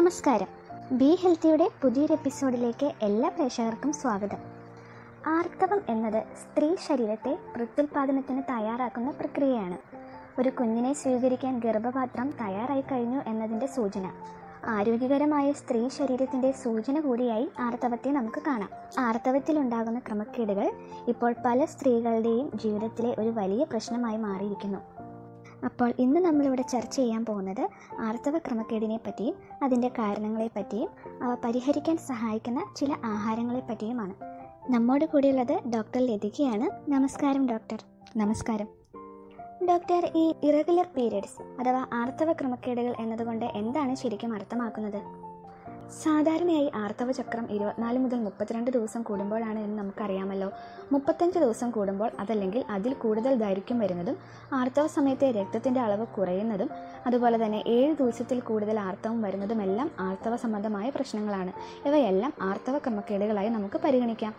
നമസ്കാരം ബി ഹെൽത്തിയുടെ പുതിയൊരു എപ്പിസോഡിലേക്ക് എല്ലാ പ്രേക്ഷകർക്കും സ്വാഗതം ആർത്തവം എന്നത് സ്ത്രീ ശരീരത്തെ പ്രത്യുൽപാദനത്തിന് തയ്യാറാക്കുന്ന പ്രക്രിയയാണ് ഒരു കുഞ്ഞിനെ സ്വീകരിക്കാൻ ഗർഭപാത്രം തയ്യാറായി കഴിഞ്ഞു എന്നതിൻ്റെ സൂചന ആരോഗ്യകരമായ സ്ത്രീ ശരീരത്തിൻ്റെ സൂചന കൂടിയായി ആർത്തവത്തെ നമുക്ക് കാണാം ആർത്തവത്തിലുണ്ടാകുന്ന ക്രമക്കേടുകൾ ഇപ്പോൾ പല സ്ത്രീകളുടെയും ജീവിതത്തിലെ ഒരു വലിയ പ്രശ്നമായി മാറിയിരിക്കുന്നു അപ്പോൾ ഇന്ന് നമ്മളിവിടെ ചർച്ച ചെയ്യാൻ പോകുന്നത് ആർത്തവ ക്രമക്കേടിനെ പറ്റിയും അതിൻ്റെ കാരണങ്ങളെ പറ്റിയും അവ പരിഹരിക്കാൻ സഹായിക്കുന്ന ചില ആഹാരങ്ങളെ പറ്റിയുമാണ് നമ്മോട് കൂടിയുള്ളത് ഡോക്ടർ ലതികയാണ് നമസ്കാരം ഡോക്ടർ നമസ്കാരം ഡോക്ടർ ഈ ഇറഗുലർ പീരിയഡ്സ് അഥവാ ആർത്തവ ക്രമക്കേടുകൾ എന്നതുകൊണ്ട് എന്താണ് ശരിക്കും അർത്ഥമാക്കുന്നത് സാധാരണയായി ആർത്തവ ചക്രം ഇരുപത്തിനാല് മുതൽ മുപ്പത്തിരണ്ട് ദിവസം കൂടുമ്പോഴാണ് എന്ന് നമുക്കറിയാമല്ലോ മുപ്പത്തഞ്ച് ദിവസം കൂടുമ്പോൾ അതല്ലെങ്കിൽ അതിൽ കൂടുതൽ ദൈർഘ്യം വരുന്നതും ആർത്തവ സമയത്തെ രക്തത്തിൻ്റെ അളവ് കുറയുന്നതും അതുപോലെ തന്നെ ഏഴ് ദിവസത്തിൽ കൂടുതൽ ആർത്തവം വരുന്നതുമെല്ലാം ആർത്തവ സംബന്ധമായ പ്രശ്നങ്ങളാണ് ഇവയെല്ലാം ആർത്തവ ക്രമക്കേടുകളായി നമുക്ക് പരിഗണിക്കാം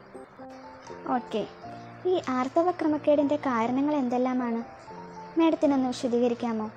ഓക്കെ ഈ ആർത്തവ ക്രമക്കേടിൻ്റെ കാരണങ്ങൾ എന്തെല്ലാമാണ് മേഡത്തിനൊന്ന് വിശദീകരിക്കാമോ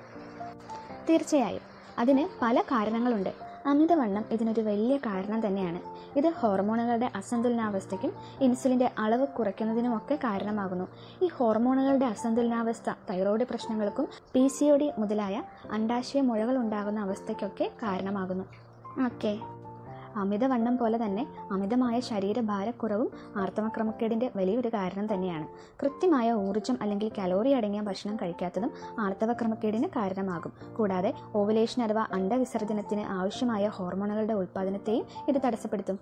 തീർച്ചയായും അതിന് പല കാരണങ്ങളുണ്ട് അമിതവണ്ണം ഇതിനൊരു വലിയ കാരണം തന്നെയാണ് ഇത് ഹോർമോണുകളുടെ അസന്തുലനാവസ്ഥയ്ക്കും ഇൻസുലിൻ്റെ അളവ് കുറയ്ക്കുന്നതിനുമൊക്കെ കാരണമാകുന്നു ഈ ഹോർമോണുകളുടെ അസന്തുലനാവസ്ഥ തൈറോയ്ഡ് പ്രശ്നങ്ങൾക്കും പി സി ഒ ഡി മുതലായ അണ്ടാശയ മുഴകൾ ഉണ്ടാകുന്ന അവസ്ഥയ്ക്കൊക്കെ കാരണമാകുന്നു ഓക്കെ അമിതവണ്ണം പോലെ തന്നെ അമിതമായ ശരീരഭാരക്കുറവും ആർത്തവക്രമക്കേടിൻ്റെ വലിയൊരു കാരണം തന്നെയാണ് കൃത്യമായ ഊർജ്ജം അല്ലെങ്കിൽ കലോറി അടങ്ങിയ ഭക്ഷണം കഴിക്കാത്തതും ആർത്തവക്രമക്കേടിന് കാരണമാകും കൂടാതെ ഓവുലേഷൻ അഥവാ അണ്ടവിസർജനത്തിന് ആവശ്യമായ ഹോർമോണുകളുടെ ഉൽപ്പാദനത്തെയും ഇത് തടസ്സപ്പെടുത്തും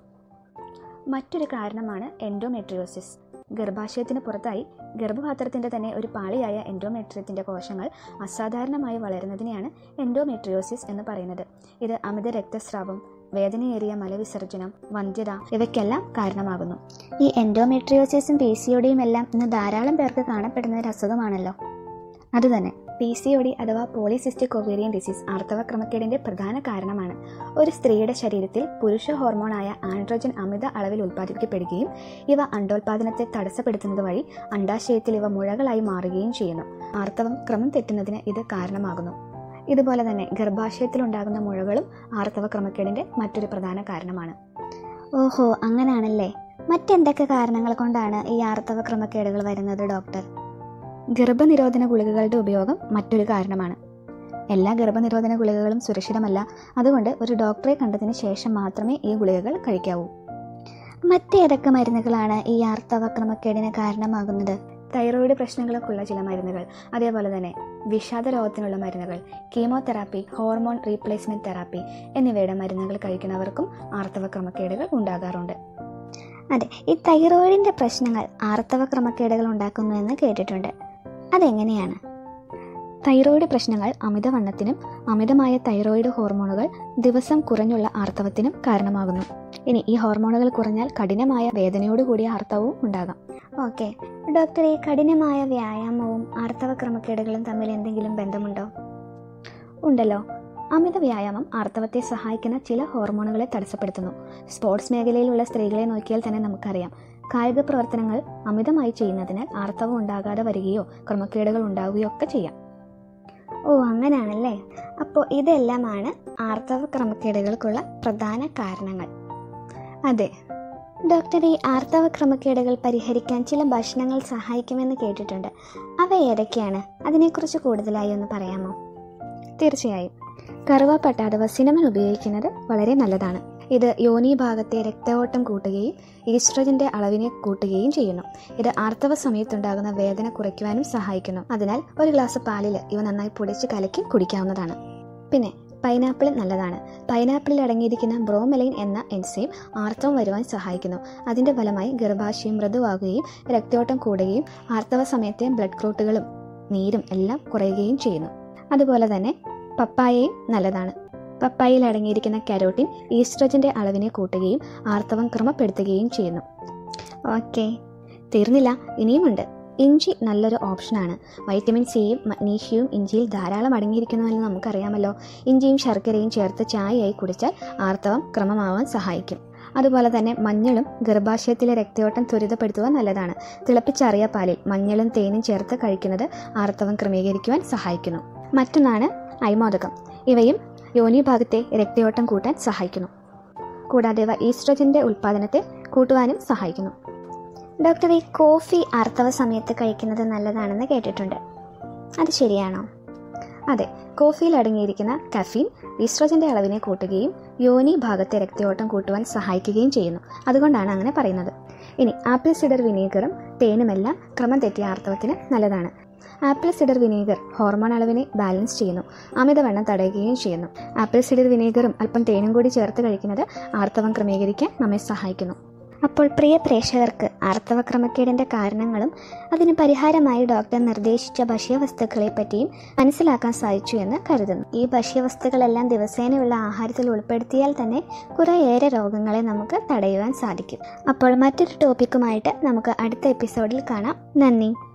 മറ്റൊരു കാരണമാണ് എൻഡോമെട്രിയോസിസ് ഗർഭാശയത്തിന് പുറത്തായി ഗർഭപാത്രത്തിൻ്റെ തന്നെ ഒരു പാളിയായ എൻഡോമെട്രിയത്തിൻ്റെ കോശങ്ങൾ അസാധാരണമായി വളരുന്നതിനെയാണ് എൻഡോമെട്രിയോസിസ് എന്ന് പറയുന്നത് ഇത് അമിത രക്തസ്രാവം വേദനയേറിയ മലവിസർജനം വന്ധ്യത ഇവയ്ക്കെല്ലാം കാരണമാകുന്നു ഈ എൻഡോമെട്രിയോസിസും പി സി ഒടിയും എല്ലാം ഇന്ന് ധാരാളം പേർക്ക് കാണപ്പെടുന്ന ഒരു അസുഖമാണല്ലോ അതുതന്നെ പി സി ഒ ഡി അഥവാ പോളിസിസ്റ്റിക് ഒവേറിയൻ ഡിസീസ് ആർത്തവ ക്രമക്കേടിന്റെ പ്രധാന കാരണമാണ് ഒരു സ്ത്രീയുടെ ശരീരത്തിൽ പുരുഷ ഹോർമോണായ ആൻഡ്രോജൻ അമിത അളവിൽ ഉൽപ്പാദിപ്പിക്കപ്പെടുകയും ഇവ അണ്ടോൽപാദനത്തെ തടസ്സപ്പെടുത്തുന്നത് വഴി അണ്ടാശയത്തിൽ ഇവ മുഴകളായി മാറുകയും ചെയ്യുന്നു ആർത്തവം ക്രമം തെറ്റുന്നതിന് ഇത് കാരണമാകുന്നു ഇതുപോലെ തന്നെ ഗർഭാശയത്തിലുണ്ടാകുന്ന മുഴകളും ആർത്തവ ക്രമക്കേടിന്റെ മറ്റൊരു പ്രധാന കാരണമാണ് ഓഹോ അങ്ങനെയാണല്ലേ മറ്റെന്തൊക്കെ കാരണങ്ങൾ കൊണ്ടാണ് ഈ ആർത്തവ ക്രമക്കേടുകൾ വരുന്നത് ഡോക്ടർ ഗർഭനിരോധന ഗുളികകളുടെ ഉപയോഗം മറ്റൊരു കാരണമാണ് എല്ലാ ഗർഭനിരോധന ഗുളികകളും സുരക്ഷിതമല്ല അതുകൊണ്ട് ഒരു ഡോക്ടറെ കണ്ടതിന് ശേഷം മാത്രമേ ഈ ഗുളികകൾ കഴിക്കാവൂ മറ്റേതൊക്കെ മരുന്നുകളാണ് ഈ ആർത്തവ ക്രമക്കേടിന് കാരണമാകുന്നത് തൈറോയിഡ് പ്രശ്നങ്ങൾക്കുള്ള ചില മരുന്നുകൾ അതേപോലെ തന്നെ വിഷാദ രോഗത്തിനുള്ള മരുന്നുകൾ കീമോതെറാപ്പി ഹോർമോൺ റീപ്ലേസ്മെന്റ് തെറാപ്പി എന്നിവയുടെ മരുന്നുകൾ കഴിക്കുന്നവർക്കും ആർത്തവ ക്രമക്കേടുകൾ ഉണ്ടാകാറുണ്ട് അതെ ഈ തൈറോയിഡിന്റെ പ്രശ്നങ്ങൾ ആർത്തവ ക്രമക്കേടുകൾ ഉണ്ടാക്കുന്നു എന്ന് കേട്ടിട്ടുണ്ട് അതെങ്ങനെയാണ് തൈറോയിഡ് പ്രശ്നങ്ങൾ അമിതവണ്ണത്തിനും അമിതമായ തൈറോയിഡ് ഹോർമോണുകൾ ദിവസം കുറഞ്ഞുള്ള ആർത്തവത്തിനും കാരണമാകുന്നു ഇനി ഈ ഹോർമോണുകൾ കുറഞ്ഞാൽ കഠിനമായ വേദനയോട് കൂടിയ ആർത്തവവും ഉണ്ടാകാം ഓക്കെ ഡോക്ടർ ഈ കഠിനമായ വ്യായാമവും ആർത്തവ ക്രമക്കേടുകളും തമ്മിൽ എന്തെങ്കിലും ബന്ധമുണ്ടോ ഉണ്ടല്ലോ അമിത വ്യായാമം ആർത്തവത്തെ സഹായിക്കുന്ന ചില ഹോർമോണുകളെ തടസ്സപ്പെടുത്തുന്നു സ്പോർട്സ് മേഖലയിലുള്ള സ്ത്രീകളെ നോക്കിയാൽ തന്നെ നമുക്കറിയാം കായിക പ്രവർത്തനങ്ങൾ അമിതമായി ചെയ്യുന്നതിനാൽ ആർത്തവം ഉണ്ടാകാതെ വരികയോ ക്രമക്കേടുകൾ ഉണ്ടാവുകയോ ഒക്കെ ചെയ്യാം ഓ അങ്ങനെയാണല്ലേ അപ്പോൾ ഇതെല്ലാമാണ് ആർത്തവ ക്രമക്കേടുകൾക്കുള്ള പ്രധാന കാരണങ്ങൾ അതെ ഡോക്ടർ ഈ ആർത്തവ ക്രമക്കേടുകൾ പരിഹരിക്കാൻ ചില ഭക്ഷണങ്ങൾ സഹായിക്കുമെന്ന് കേട്ടിട്ടുണ്ട് അവ ഏതൊക്കെയാണ് അതിനെക്കുറിച്ച് കൂടുതലായി ഒന്ന് പറയാമോ തീർച്ചയായും കറുവാപ്പട്ട അഥവാ സിനമൻ ഉപയോഗിക്കുന്നത് വളരെ നല്ലതാണ് ഇത് യോനി ഭാഗത്തെ രക്തഓട്ടം കൂട്ടുകയും ഈസ്ട്രജന്റെ അളവിനെ കൂട്ടുകയും ചെയ്യുന്നു ഇത് ആർത്തവ സമയത്തുണ്ടാകുന്ന വേദന കുറയ്ക്കുവാനും സഹായിക്കുന്നു അതിനാൽ ഒരു ഗ്ലാസ് പാലിൽ ഇവ നന്നായി പൊടിച്ച് കലക്കി കുടിക്കാവുന്നതാണ് പിന്നെ പൈനാപ്പിൾ നല്ലതാണ് പൈനാപ്പിളിൽ അടങ്ങിയിരിക്കുന്ന ബ്രോമെലൈൻ എന്ന എൻസൈം ആർത്തവം വരുവാൻ സഹായിക്കുന്നു അതിന്റെ ഫലമായി ഗർഭാശയം മൃദുവാകുകയും രക്തയോട്ടം കൂടുകയും ആർത്തവ സമയത്തെ ബ്ലഡ് ക്ലോട്ടുകളും നീരും എല്ലാം കുറയുകയും ചെയ്യുന്നു അതുപോലെ തന്നെ പപ്പായയും നല്ലതാണ് പപ്പായയിൽ അടങ്ങിയിരിക്കുന്ന കരോട്ടിൻ ഈസ്ട്രജന്റെ അളവിനെ കൂട്ടുകയും ആർത്തവം ക്രമപ്പെടുത്തുകയും ചെയ്യുന്നു ഓക്കെ തീർന്നില്ല ഇനിയുമുണ്ട് ഇഞ്ചി നല്ലൊരു ഓപ്ഷനാണ് വൈറ്റമിൻ സിയും മഗ്നീഷ്യവും ഇഞ്ചിയിൽ ധാരാളം അടങ്ങിയിരിക്കുന്നുവെന്ന് നമുക്കറിയാമല്ലോ ഇഞ്ചിയും ശർക്കരയും ചേർത്ത് ചായയായി കുടിച്ചാൽ ആർത്തവം ക്രമമാവാൻ സഹായിക്കും അതുപോലെ തന്നെ മഞ്ഞളും ഗർഭാശയത്തിലെ രക്തയോട്ടം ത്വരിതപ്പെടുത്തുവാൻ നല്ലതാണ് തിളപ്പിച്ചാറിയ പാലിൽ മഞ്ഞളും തേനും ചേർത്ത് കഴിക്കുന്നത് ആർത്തവം ക്രമീകരിക്കുവാൻ സഹായിക്കുന്നു മറ്റൊന്നാണ് അയ്മോദകം ഇവയും യോനി ഭാഗത്തെ രക്തയോട്ടം കൂട്ടാൻ സഹായിക്കുന്നു കൂടാതെ ഇവ ഈസ്ട്രോജന്റെ ഉൽപ്പാദനത്തെ കൂട്ടുവാനും സഹായിക്കുന്നു ഡോക്ടർ ഈ കോഫി ആർത്തവ സമയത്ത് കഴിക്കുന്നത് നല്ലതാണെന്ന് കേട്ടിട്ടുണ്ട് അത് ശരിയാണോ അതെ കോഫിയിൽ അടങ്ങിയിരിക്കുന്ന കഫീൻ ഈസ്ട്രോജന്റെ അളവിനെ കൂട്ടുകയും യോനി ഭാഗത്തെ രക്തയോട്ടം കൂട്ടുവാൻ സഹായിക്കുകയും ചെയ്യുന്നു അതുകൊണ്ടാണ് അങ്ങനെ പറയുന്നത് ഇനി ആപ്പിൾ സിഡർ വിനീഗറും തേനുമെല്ലാം ക്രമം തെറ്റിയ ആർത്തവത്തിന് നല്ലതാണ് ആപ്പിൾ സിഡർ വിനീഗർ ഹോർമോൺ അളവിനെ ബാലൻസ് ചെയ്യുന്നു അമിതവണ്ണം തടയുകയും ചെയ്യുന്നു ആപ്പിൾ സിഡർ വിനീഗറും അല്പം തേനും കൂടി ചേർത്ത് കഴിക്കുന്നത് ആർത്തവം ക്രമീകരിക്കാൻ നമ്മെ സഹായിക്കുന്നു അപ്പോൾ പ്രിയ പ്രേക്ഷകർക്ക് ആർത്തവ ക്രമക്കേടിൻ്റെ കാരണങ്ങളും അതിന് പരിഹാരമായി ഡോക്ടർ നിർദ്ദേശിച്ച ഭക്ഷ്യവസ്തുക്കളെ പറ്റിയും മനസ്സിലാക്കാൻ സാധിച്ചു എന്ന് കരുതുന്നു ഈ ഭക്ഷ്യവസ്തുക്കളെല്ലാം ദിവസേനയുള്ള ആഹാരത്തിൽ ഉൾപ്പെടുത്തിയാൽ തന്നെ കുറേയേറെ രോഗങ്ങളെ നമുക്ക് തടയുവാൻ സാധിക്കും അപ്പോൾ മറ്റൊരു ടോപ്പിക്കുമായിട്ട് നമുക്ക് അടുത്ത എപ്പിസോഡിൽ കാണാം നന്ദി